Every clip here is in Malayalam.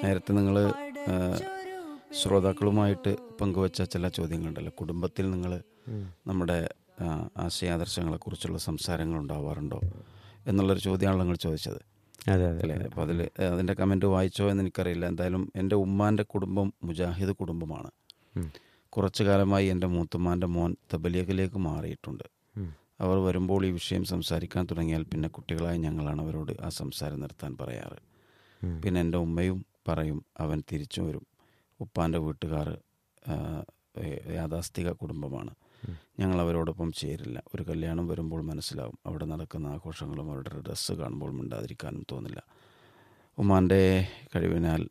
നേരത്തെ നിങ്ങൾ ശ്രോതാക്കളുമായിട്ട് പങ്കുവച്ച ചില ചോദ്യങ്ങളുണ്ടല്ലോ കുടുംബത്തിൽ നിങ്ങൾ നമ്മുടെ ആ, ആശയാദർശങ്ങളെക്കുറിച്ചുള്ള സംസാരങ്ങൾ ഉണ്ടാവാറുണ്ടോ എന്നുള്ളൊരു ചോദ്യമാണല്ലോ നിങ്ങൾ ചോദിച്ചത് അതെ അതെ അല്ലേ അപ്പോൾ അതിൽ അതിൻ്റെ കമൻറ്റ് വായിച്ചോ എന്ന് എനിക്കറിയില്ല എന്തായാലും എൻ്റെ ഉമ്മാൻ്റെ കുടുംബം മുജാഹിദ് കുടുംബമാണ് ഉം. കുറച്ചു കാലമായി എൻ്റെ മൂത്തുമ്മാൻ്റെ മോൻ തബലിയകിലേക്ക് മാറിയിട്ടുണ്ട് ഉം. അവർ വരുമ്പോൾ ഈ വിഷയം സംസാരിക്കാൻ തുടങ്ങിയാൽ പിന്നെ കുട്ടികളായ ഞങ്ങളാണ് അവരോട് ആ സംസാരം നിർത്താൻ പറയാറ് ഉം. പിന്നെ എൻ്റെ ഉമ്മയും പറയും അവൻ തിരിച്ചു വരും ഉപ്പാൻ്റെ വീട്ടുകാർ ആ, ഏ- യാഥാസ്ഥിക കുടുംബമാണ് ഉം. ഞങ്ങൾ അവരോടൊപ്പം ചേരില്ല ഒരു കല്യാണം വരുമ്പോൾ മനസ്സിലാവും അവിടെ നടക്കുന്ന ആഘോഷങ്ങളും അവരുടെ ഡ്രസ്സ് കാണുമ്പോൾ മിണ്ടാതിരിക്കാനും തോന്നില്ല ഉമ്മാൻ്റെ കഴിവിനാൽ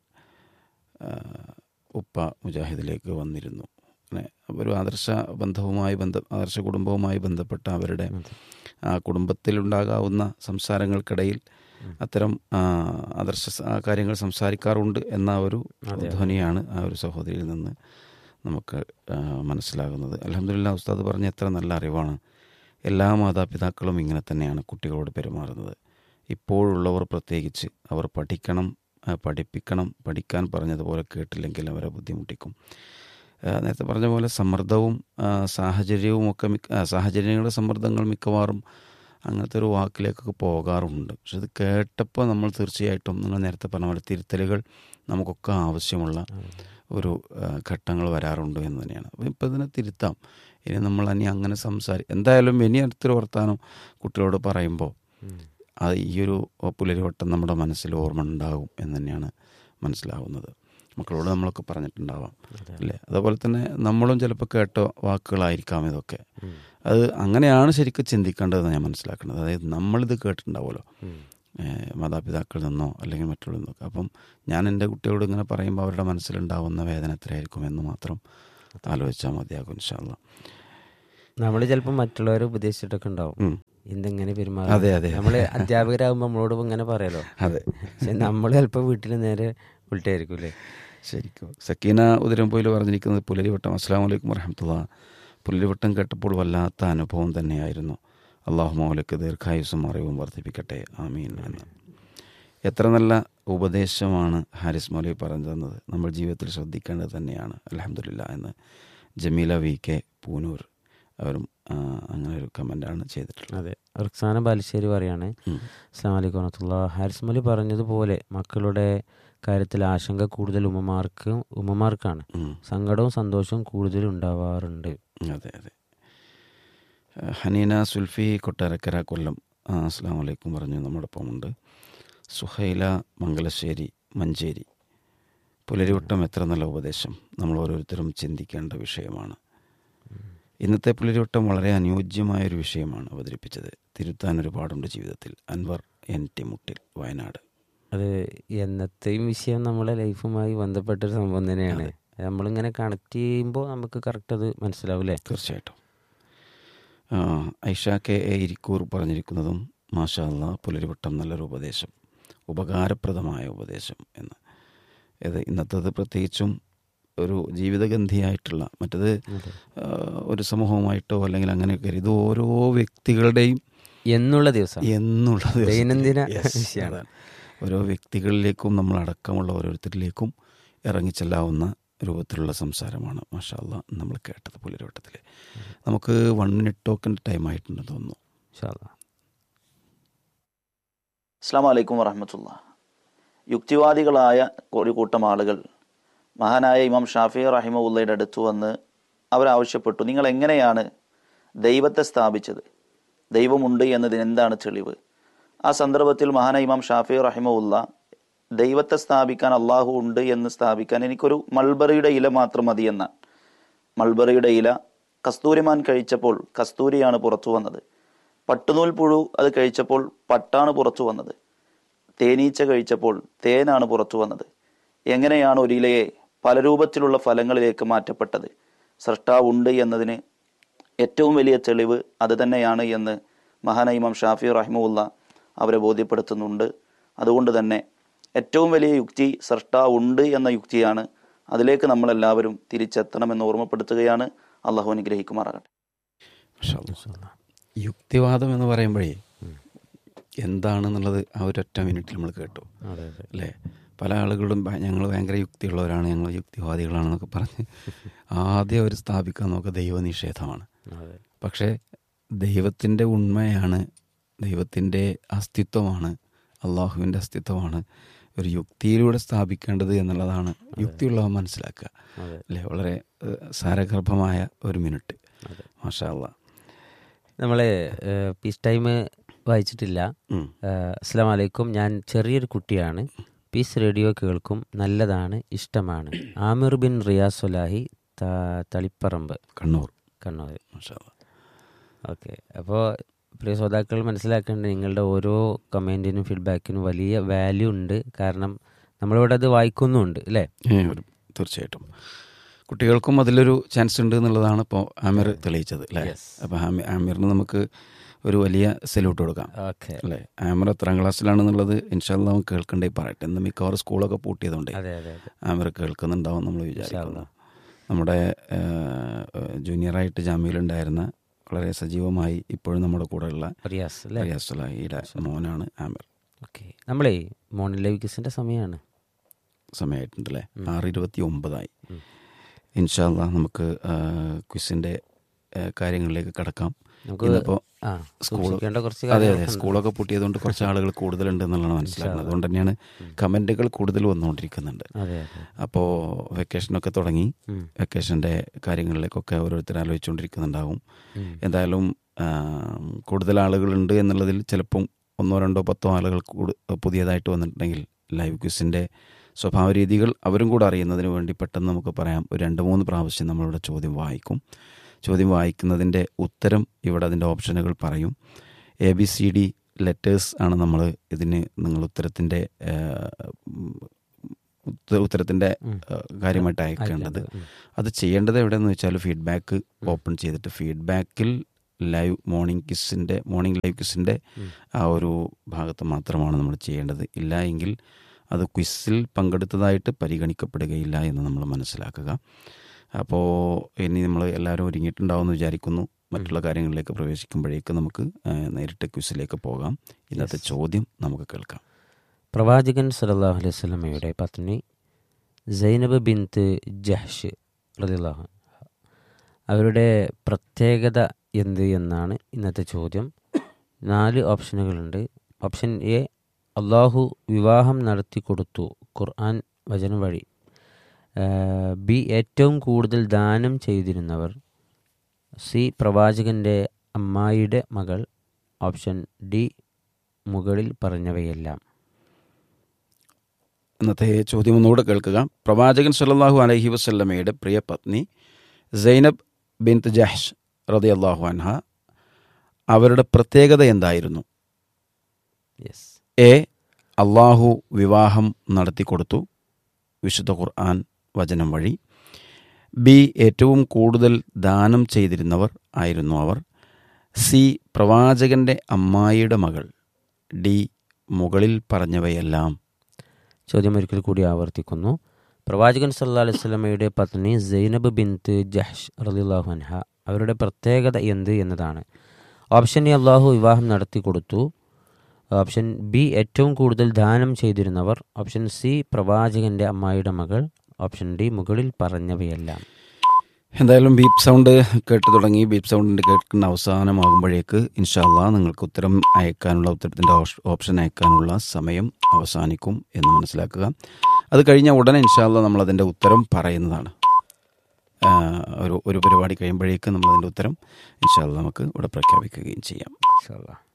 ആ, ഉപ്പ മുജാഹിദിലേക്ക് വന്നിരുന്നു അങ്ങനെ ഒരു ആദർശ ബന്ധവുമായി ബന്ധ ആദർശ കുടുംബവുമായി ബന്ധപ്പെട്ട അവരുടെ അതെ. ആ കുടുംബത്തിലുണ്ടാകാവുന്ന സംസാരങ്ങൾക്കിടയിൽ അത്തരം ആ, ആദർശ സ- ആ കാര്യങ്ങൾ സംസാരിക്കാറുണ്ട് എന്ന ഒരു ധ്വനിയാണ് ആ ഒരു സഹോദരിയിൽ നിന്ന് നമുക്ക് ആ, മനസ്സിലാകുന്നത് അലഹമില്ല ഉസ്താദ് പറഞ്ഞ എത്ര നല്ല അറിവാണ് എല്ലാ മാതാപിതാക്കളും ഇങ്ങനെ തന്നെയാണ് കുട്ടികളോട് പെരുമാറുന്നത് ഇപ്പോഴുള്ളവർ പ്രത്യേകിച്ച് അവർ പഠിക്കണം ആ, പഠിപ്പിക്കണം പഠിക്കാൻ പറഞ്ഞതുപോലെ കേട്ടില്ലെങ്കിൽ അവരെ ബുദ്ധിമുട്ടിക്കും ആ, നേരത്തെ പറഞ്ഞ പോലെ സമ്മർദ്ദവും ആ, സാഹചര്യവും ഒക്കെ മിക്ക ആ, സാഹചര്യങ്ങളുടെ സമ്മർദ്ദങ്ങൾ മിക്കവാറും അങ്ങനത്തെ ഒരു വാക്കിലേക്കൊക്കെ പോകാറുണ്ട് പക്ഷെ ഇത് കേട്ടപ്പോൾ നമ്മൾ തീർച്ചയായിട്ടും നിങ്ങൾ നേരത്തെ പറഞ്ഞ പോലെ തിരുത്തലുകൾ നമുക്കൊക്കെ ആവശ്യമുള്ള ഒരു ആ, ഘട്ടങ്ങൾ വരാറുണ്ട് എന്ന് തന്നെയാണ് അപ്പോൾ ഇപ്പം ഇതിനെ തിരുത്താം ഇനി നമ്മൾ ഇനി അങ്ങനെ സംസാരി എന്തായാലും ഇനി അടുത്തൊരു വർത്താനം കുട്ടികളോട് പറയുമ്പോൾ ഉം. അത് ഈ ഒരു പുലരിവട്ടം നമ്മുടെ മനസ്സിൽ ഓർമ്മ ഉണ്ടാകും എന്ന് തന്നെയാണ് മനസ്സിലാവുന്നത് മക്കളോട് നമ്മളൊക്കെ പറഞ്ഞിട്ടുണ്ടാവാം അതെ. അല്ലേ അതുപോലെ തന്നെ നമ്മളും ചിലപ്പോൾ കേട്ട വാക്കുകളായിരിക്കാം ഇതൊക്കെ ഉം. അത് അങ്ങനെയാണ് ശരിക്കും ചിന്തിക്കേണ്ടതെന്ന് ഞാൻ മനസ്സിലാക്കുന്നത് അതായത് നമ്മളിത് കേട്ടിട്ടുണ്ടാവുമല്ലോ ഉം. ഏഹ് മാതാപിതാക്കളിൽ നിന്നോ അല്ലെങ്കിൽ മറ്റുള്ളവരിൽ നിന്നൊക്കെ അപ്പം ഞാൻ എൻ്റെ കുട്ടിയോട് ഇങ്ങനെ പറയുമ്പോൾ അവരുടെ മനസ്സിലുണ്ടാവുന്ന വേദന എത്രയായിരിക്കും എന്ന് മാത്രം ആലോചിച്ചാൽ മതിയാകും ഇൻഷാല്ല നമ്മൾ ചിലപ്പോൾ മറ്റുള്ളവരെ ഉപദേശിച്ചിട്ടൊക്കെ ഉണ്ടാവും ഉം. എന്തെങ്ങനെ അതെ, പെരുമാറും അതെ. നമ്മള് അധ്യാപകരാകുമ്പോൾ നമ്മളോട് ഇങ്ങനെ പറയാലോ അതെ പക്ഷെ നമ്മൾ ചിലപ്പോൾ വീട്ടിൽ നേരെ ഉൾട്ടായിരിക്കും അല്ലേ ശരിക്കും സക്കീന ഉദരംപോയിൽ പറഞ്ഞിരിക്കുന്നത് പുലരിവട്ടം അസ്സാം വലൈക്കും വരഹമത്തുള്ള പുലരിവട്ടം കേട്ടപ്പോൾ വല്ലാത്ത അനുഭവം തന്നെയായിരുന്നു അള്ളാഹു മൗലക്ക് ദീർഘായുസും അറിവും വർദ്ധിപ്പിക്കട്ടെ ആമീൻ എന്ന് എത്ര നല്ല ഉപദേശമാണ് ഹാരിസ് മൗലവി പറഞ്ഞു തന്നത് നമ്മൾ ജീവിതത്തിൽ ശ്രദ്ധിക്കേണ്ടത് തന്നെയാണ് അലഹമില്ല എന്ന് ജമീല വി കെ പൂനൂർ അവരും ആ, അങ്ങനെ ഒരു കമൻ്റാണ് ചെയ്തിട്ടുള്ളത് അതെ റുക്സാന ബാലുശ്ശേരി പറയാണ് ഉം. അസ്സാം വലൈക്കും വറഹത്തുള്ള ഹാരിസ് മലി പറഞ്ഞതുപോലെ മക്കളുടെ കാര്യത്തിൽ ആശങ്ക കൂടുതൽ ഉമ്മമാർക്ക് ഉമ്മമാർക്കാണ് ഉം. സങ്കടവും സന്തോഷവും കൂടുതൽ ഉണ്ടാവാറുണ്ട് അതെ അതെ ആ, ഹനീന സുൽഫി കൊട്ടാരക്കര കൊല്ലം ആ, അസ്സാം വലൈക്കും പറഞ്ഞു നമ്മോടൊപ്പം ഉണ്ട് സുഹൈല മംഗലശ്ശേരി മഞ്ചേരി പുലരിവട്ടം എത്ര നല്ല ഉപദേശം നമ്മൾ ഓരോരുത്തരും ചിന്തിക്കേണ്ട വിഷയമാണ് ഇന്നത്തെ പുലരിവട്ടം വളരെ അനുയോജ്യമായ ഒരു വിഷയമാണ് അവതരിപ്പിച്ചത് തിരുത്താൻ ഒരുപാടുണ്ട് ജീവിതത്തിൽ അൻവർ എൻ ടി മുട്ടിൽ വയനാട് അത് എന്നത്തെയും വിഷയം നമ്മളെ ലൈഫുമായി ബന്ധപ്പെട്ടൊരു സംഭവം തന്നെയാണ് നമ്മളിങ്ങനെ കണക്ട് ചെയ്യുമ്പോൾ നമുക്ക് കറക്റ്റ് അത് മനസ്സിലാവൂലേ തീർച്ചയായിട്ടും ആ, ഐഷ കെ എ ഇരിക്കൂർ പറഞ്ഞിരിക്കുന്നതും മാഷാ അല്ലാ പുലരിവട്ടം നല്ലൊരു ഉപദേശം ഉപകാരപ്രദമായ ഉപദേശം എന്ന് ഇത് ഇന്നത്തത് പ്രത്യേകിച്ചും ഒരു ജീവിതഗന്ധിയായിട്ടുള്ള മറ്റത് ആ, ഒരു സമൂഹവുമായിട്ടോ അല്ലെങ്കിൽ അങ്ങനെയൊക്കെ ഇത് ഓരോ വ്യക്തികളുടെയും എന്നുള്ള ദിവസം എന്നുള്ള ദിവസത്തിൽ- ദൈനംദിന Yes, വിഷയമാണ്. അതാണ്. ഓരോ വ്യക്തികളിലേക്കും നമ്മൾ അടക്കമുള്ള ഓരോരുത്തരിലേക്കും ഇറങ്ങിച്ചെല്ലാവുന്ന രൂപത്തിലുള്ള സംസാരമാണ് മാഷാ അല്ലാ നമ്മൾ കേട്ടത് പുലരോട്ടത്തിൽ നമുക്ക് വൺ മിനിറ്റ് ടോക്കിൻ്റെ ടൈം ആയിട്ടുണ്ടെന്ന് തോന്നുന്നു ഇൻഷാ അല്ലാ. അസ്സാം വലൈക്കും വറഹമത്തുള്ള യുക്തിവാദികളായ ഒരു കൂട്ടം ആളുകൾ മഹാനായ ഇമാം ഷാഫി റഹിമുള്ളയുടെ അടുത്ത് വന്ന് അവരാവശ്യപ്പെട്ടു നിങ്ങൾ എങ്ങനെയാണ് ദൈവത്തെ സ്ഥാപിച്ചത് ദൈവമുണ്ട് എന്നതിന് എന്താണ് തെളിവ് ആ സന്ദർഭത്തിൽ മഹാനായ ഇമാം ഷാഫി റഹിമുള്ള ദൈവത്തെ സ്ഥാപിക്കാൻ അള്ളാഹു ഉണ്ട് എന്ന് സ്ഥാപിക്കാൻ എനിക്കൊരു മൾബറിയുടെ ഇല മാത്രം മതി എന്നാണ് മൾബറിയുടെ ഇല കസ്തൂരിമാൻ കഴിച്ചപ്പോൾ കസ്തൂരിയാണ് പുറത്തു വന്നത് പട്ടുനൂൽ പുഴു അത് കഴിച്ചപ്പോൾ പട്ടാണ് പുറത്തു വന്നത് തേനീച്ച കഴിച്ചപ്പോൾ തേനാണ് പുറത്തു വന്നത് എങ്ങനെയാണ് ഒരു ഇലയെ പല രൂപത്തിലുള്ള ഫലങ്ങളിലേക്ക് മാറ്റപ്പെട്ടത് സൃഷ്ടാവ് ഉണ്ട് എന്നതിന് ഏറ്റവും വലിയ തെളിവ് അത് തന്നെയാണ് എന്ന് മഹാന ഇമാം ഷാഫി റഹിമുല്ല അവരെ ബോധ്യപ്പെടുത്തുന്നുണ്ട് അതുകൊണ്ട് തന്നെ ഏറ്റവും വലിയ യുക്തി സൃഷ്ടാവ് ഉണ്ട് എന്ന യുക്തിയാണ് അതിലേക്ക് നമ്മളെല്ലാവരും തിരിച്ചെത്തണമെന്ന് ഓർമ്മപ്പെടുത്തുകയാണ് അള്ളാഹു അനുഗ്രഹിക്കുമാറാകട്ടെ മാഷാ അല്ലാ. യുക്തിവാദം എന്ന് പറയുമ്പോഴേ എന്താണെന്നുള്ളത് ആ ഒരൊറ്റ മിനിറ്റിൽ നമ്മൾ കേട്ടു അതെ അതെ അല്ലേ പല ആളുകളും ഞങ്ങൾ ഭയങ്കര യുക്തിയുള്ളവരാണ് ഞങ്ങൾ യുക്തിവാദികളാണെന്നൊക്കെ പറഞ്ഞ് ആദ്യം അവർ സ്ഥാപിക്കാൻ നോക്കുക ദൈവനിഷേധമാണ് അതെ പക്ഷേ ദൈവത്തിൻ്റെ ഉണ്മയാണ് ദൈവത്തിൻ്റെ അസ്തിത്വമാണ് അള്ളാഹുവിൻ്റെ അസ്തിത്വമാണ് ഒരു യുക്തിയിലൂടെ സ്ഥാപിക്കേണ്ടത് എന്നുള്ളതാണ് യുക്തിയുള്ളവ മനസ്സിലാക്കുക അതെ അല്ലേ വളരെ ഏഹ്, സാരഗർഭമായ ഒരു മിനിറ്റ് അതെ മാഷാ അള്ളാ നമ്മളെ പീസ് ടൈം വായിച്ചിട്ടില്ല ഉം. ഏഹ്, അസ്സലാം വലൈക്കും ഞാൻ ചെറിയൊരു കുട്ടിയാണ് പീസ് റേഡിയോ കേൾക്കും നല്ലതാണ് ഇഷ്ടമാണ് ആമിർ ബിൻ റിയാസുലാഹി ത- തളിപ്പറമ്പ് കണ്ണൂർ കണ്ണൂർ മാഷാ അള്ളാ ഓക്കെ അപ്പോൾ പ്രിയ ശ്രോതാക്കൾ മനസ്സിലാക്കേണ്ടത് നിങ്ങളുടെ ഓരോ കമൻറ്റിനും ഫീഡ്ബാക്കിനും വലിയ വാല്യൂ ഉണ്ട് കാരണം നമ്മളിവിടെ അത് വായിക്കുന്നുമുണ്ട് അല്ലേ ഏ, ഒരു- തീർച്ചയായിട്ടും കുട്ടികൾക്കും അതിലൊരു ചാൻസ് ഉണ്ട് എന്നുള്ളതാണ് ഇപ്പോൾ ആമിർ തെളിയിച്ചത് അല്ലേ Yes. അപ്പോൾ ആമി ആമിറിന് നമുക്ക് ഒരു വലിയ സല്യൂട്ട് കൊടുക്കാം ഓക്കെ അല്ലേ ആമിർ എത്രാം ക്ലാസ്സിലാണെന്നുള്ളത് ഇൻഷാല്ല നമുക്ക് കേൾക്കണ്ടേ പറയട്ടെ ഇന്ന് മിക്കവാറും സ്കൂളൊക്കെ പൂട്ടിയതുകൊണ്ട് അതെ അതെ അതെ ആമിർ കേൾക്കുന്നുണ്ടാവും നമ്മൾ വിചാരിക്കുന്നു നമ്മുടെ ഏഹ്, ജൂനിയറായിട്ട് ജാമ്യയിലുണ്ടായിരുന്ന വളരെ സജീവമായി ഇപ്പോഴും നമ്മുടെ കൂടെയുള്ള റിയാസ് അല്ലേ റിയാസുലാഹിയുടെ മോനാണ് ആമിർ ഓക്കെ നമ്മളേ മോർണിംഗ് ലൈവ് കിസിൻ്റെ സമയമാണ് സമയമായിട്ടുണ്ട് അല്ലേ ആറ് ഇരുപത്തി ഒമ്പതായി ഉം. ഇൻഷാല്ല നമുക്ക് ക്വിസിൻ്റെ കാര്യങ്ങളിലേക്ക് കടക്കാം നമുക്ക് ഇന്നിപ്പോൾ ആ സ്കൂൾ സൂക്ഷിക്കേണ്ട കുറച്ച് അതെ അതെ കാര്യങ്ങളൊക്കെ ഉണ്ട്. സ്കൂളൊക്കെ പൂട്ടിയതുകൊണ്ട് കുറച്ച് ആളുകൾ കൂടുതലുണ്ട് എന്നുള്ളതാണ് മനസ്സിലാക്കുന്നത് അതുകൊണ്ട് തന്നെയാണ് കമൻറ്റുകൾ കൂടുതൽ വന്നുകൊണ്ടിരിക്കുന്നുണ്ട് അതെ അതെ അപ്പോൾ വെക്കേഷനൊക്കെ തുടങ്ങി ഉം. വെക്കേഷൻ്റെ കാര്യങ്ങളിലേക്കൊക്കെ ഓരോരുത്തർ ആലോചിച്ചുകൊണ്ടിരിക്കുന്നുണ്ടാവും ഉം. എന്തായാലും ആ, കൂടുതൽ ആളുകളുണ്ട് എന്നുള്ളതിൽ ചിലപ്പം ഒന്നോ രണ്ടോ പത്തോ ആളുകൾ കൂടു പുതിയതായിട്ട് വന്നിട്ടുണ്ടെങ്കിൽ ലൈവ് ക്വിസിൻ്റെ സ്വഭാവ രീതികൾ അവരും കൂടെ അറിയുന്നതിന് വേണ്ടി പെട്ടെന്ന് നമുക്ക് പറയാം ഒരു രണ്ട് മൂന്ന് പ്രാവശ്യം നമ്മളുടെ ചോദ്യം വായിക്കും ചോദ്യം വായിക്കുന്നതിൻ്റെ ഉത്തരം ഇവിടെ അതിൻ്റെ ഓപ്ഷനുകൾ പറയും A B C D letters ആണ് നമ്മൾ ഇതിന് നിങ്ങൾ ഉത്തരത്തിൻ്റെ ഉത്തരത്തിൻ്റെ ഉം. കാര്യമായിട്ട് അയക്കേണ്ടത് ഉം. അത് ചെയ്യേണ്ടത് എവിടെയെന്ന് വെച്ചാൽ ഫീഡ്ബാക്ക് ഓപ്പൺ ചെയ്തിട്ട് ഫീഡ്ബാക്കിൽ ലൈവ് മോർണിംഗ് കിസ്സിൻ്റെ മോർണിംഗ് ലൈവ് കിസ്സിൻ്റെ ഉം. ആ ഒരു ഭാഗത്ത് മാത്രമാണ് നമ്മൾ ചെയ്യേണ്ടത് ഇല്ല എങ്കിൽ അത് ക്വിസിൽ പങ്കെടുത്തതായിട്ട് പരിഗണിക്കപ്പെടുകയില്ല എന്ന് നമ്മൾ മനസ്സിലാക്കുക അപ്പോൾ ഇനി നമ്മൾ എല്ലാവരും ഒരുങ്ങിയിട്ടുണ്ടാവുമെന്ന് വിചാരിക്കുന്നു മറ്റുള്ള കാര്യങ്ങളിലേക്ക് പ്രവേശിക്കുമ്പോഴേക്ക് നമുക്ക് ആ, നേരിട്ട് ക്വിസിലേക്ക് പോകാം ഇന്നത്തെ ചോദ്യം നമുക്ക് കേൾക്കാം പ്രവാചകൻ സല്ലല്ലാഹു അലൈഹി വസല്ലമയുടെ പത്നി സൈനബ് ബിൻത്ത് ജഹ്ഷ് റളിയല്ലാഹു അൻഹ. അവരുടെ പ്രത്യേകത എന്ത് എന്നാണ് ഇന്നത്തെ ചോദ്യം നാല് ഓപ്ഷനുകളുണ്ട് ഓപ്ഷൻ എ അള്ളാഹു വിവാഹം നടത്തി കൊടുത്തു ഖുർആൻ വചനം വഴി ഏഹ് ബി ഏറ്റവും കൂടുതൽ ദാനം ചെയ്തിരുന്നവർ സി പ്രവാചകൻ്റെ അമ്മായിയുടെ മകൾ ഓപ്ഷൻ ഡി മുകളിൽ പറഞ്ഞവയെല്ലാം ഇന്നത്തെ ചോദ്യം ഒന്നുകൂടെ കേൾക്കുക പ്രവാചകൻ സല്ലല്ലാഹു അലൈഹി വസല്ലമയുടെ പ്രിയ പത്നി സൈനബ് ബിൻത്ത് ജഹ്ഷ് റതി അള്ളാഹു അൻഹ അവരുടെ പ്രത്യേകത എന്തായിരുന്നു യെസ് എ അള്ളാഹു വിവാഹം നടത്തിക്കൊടുത്തു വിശുദ്ധ ഖുർആൻ വചനം വഴി ബി ഏറ്റവും കൂടുതൽ ദാനം ചെയ്തിരുന്നവർ ആയിരുന്നു അവർ സി പ്രവാചകന്റെ അമ്മായിയുടെ മകൾ ഡി മുകളിൽ പറഞ്ഞവയെല്ലാം ചോദ്യം ഒരിക്കൽ കൂടി ആവർത്തിക്കുന്നു പ്രവാചകൻ സല്ലാ അലൈഹി സ്വലമയുടെ പത്നി സൈനബ് ബിൻത്ത് ജഹ്ഷ് റളിയല്ലാഹു അൻഹ അവരുടെ പ്രത്യേകത എന്ത് എന്നതാണ് ഓപ്ഷൻ എ അള്ളാഹു വിവാഹം നടത്തി കൊടുത്തു ഓപ്ഷൻ ബി ഏറ്റവും കൂടുതൽ ദാനം ചെയ്തിരുന്നവർ ഓപ്ഷൻ സി പ്രവാചകന്റെ അമ്മായിയുടെ മകൾ ഓപ്ഷൻ ഡി മുകളിൽ പറഞ്ഞവയെല്ലാം എന്തായാലും ബീപ്പ് സൗണ്ട് കേട്ട് തുടങ്ങി ബീപ്പ് സൗണ്ടിൻ്റെ കേൾക്കുന്ന അവസാനമാകുമ്പോഴേക്ക് ഇൻഷാല്ലാ നിങ്ങൾക്ക് ഉത്തരം അയക്കാനുള്ള ഉത്തരത്തിൻ്റെ ഓപ്ഷൻ അയക്കാനുള്ള സമയം അവസാനിക്കും എന്ന് മനസ്സിലാക്കുക അത് കഴിഞ്ഞ ഉടനെ ഇൻഷാല്ല നമ്മൾ അതിൻ്റെ ഉത്തരം പറയുന്നതാണ് ആ, ഒരു ഒരു പരിപാടി കഴിയുമ്പോഴേക്ക് നമ്മൾ അതിൻ്റെ ഉത്തരം ഇൻഷാല്ല നമുക്ക് ഇവിടെ പ്രഖ്യാപിക്കുകയും ചെയ്യാം ഇൻഷാ അല്ലാ.